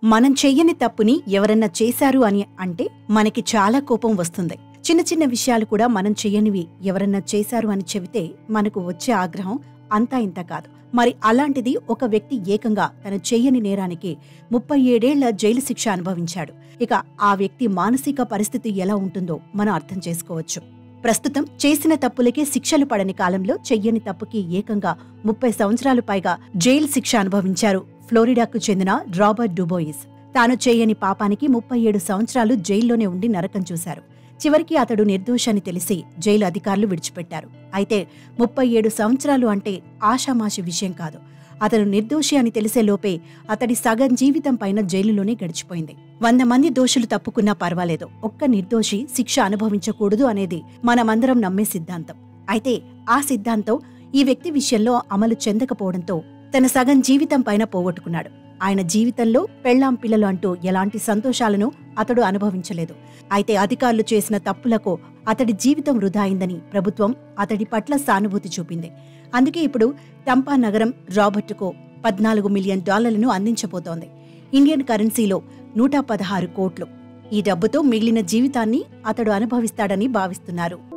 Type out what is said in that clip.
మనం చెయ్యని తప్పుని ఎవరన్నా చేశారు అని అంటే మనకి చాలా కోపం వస్తుంది చిన్న చిన్న విషయాలు కూడా మనం చెయ్యనివి ఎవరన్నా చేశారు అని చెబితే మనకు వచ్చే ఆగ్రహం అంతా ఇంత కాదు మరి అలాంటిది ఒక వ్యక్తి ఏకంగా తన చెయ్యని నేరానికి ముప్పై ఏడేళ్ల జైలు శిక్ష అనుభవించాడు ఇక ఆ వ్యక్తి మానసిక పరిస్థితి ఎలా ఉంటుందో మనం అర్థం చేసుకోవచ్చు ప్రస్తుతం చేసిన తప్పులకే శిక్షలు పడని కాలంలో చెయ్యని తప్పుకి ఏకంగా ముప్పై సంవత్సరాలు పైగా జైలు శిక్ష అనుభవించారు ఫ్లోరిడాకు చెందిన రాబర్ట్ డుబోయిస్ తాను చేయని పాపానికి ముప్పై ఏడు సంవత్సరాలు జైల్లోనే ఉండి నరకం చూశారు చివరికి అతడు నిర్దోషని తెలిసి జైలు అధికారులు విడిచిపెట్టారు అయితే ముప్పై ఏడు సంవత్సరాలు అంటే ఆషామాషి విషయం కాదు అతను నిర్దోషి అని తెలిసే లోపే అతడి సగం జీవితం పైన జైలులోనే గడిచిపోయింది వంద మంది దోషులు తప్పుకున్నా పర్వాలేదు ఒక్క నిర్దోషి శిక్ష అనుభవించకూడదు అనేది మనమందరం నమ్మే సిద్ధాంతం అయితే ఆ సిద్ధాంతం ఈ వ్యక్తి విషయంలో అమలు చెందకపోవడంతో తన సగం జీవితం పైన పోగొట్టుకున్నాడు ఆయన జీవితంలో పెళ్లాం పిల్లలు అంటూ ఎలాంటి సంతోషాలను అతడు అనుభవించలేదు అయితే అధికారులు చేసిన తప్పులకు అతడి జీవితం వృధా అయిందని ప్రభుత్వం అతడి పట్ల సానుభూతి చూపింది అందుకే ఇప్పుడు టంపా నగరం రాబర్టుకు పద్నాలుగు మిలియన్ డాలర్లను అందించబోతోంది ఇండియన్ కరెన్సీలో నూట పదహారు కోట్లు ఈ డబ్బుతో మిగిలిన జీవితాన్ని అతడు అనుభవిస్తాడని భావిస్తున్నారు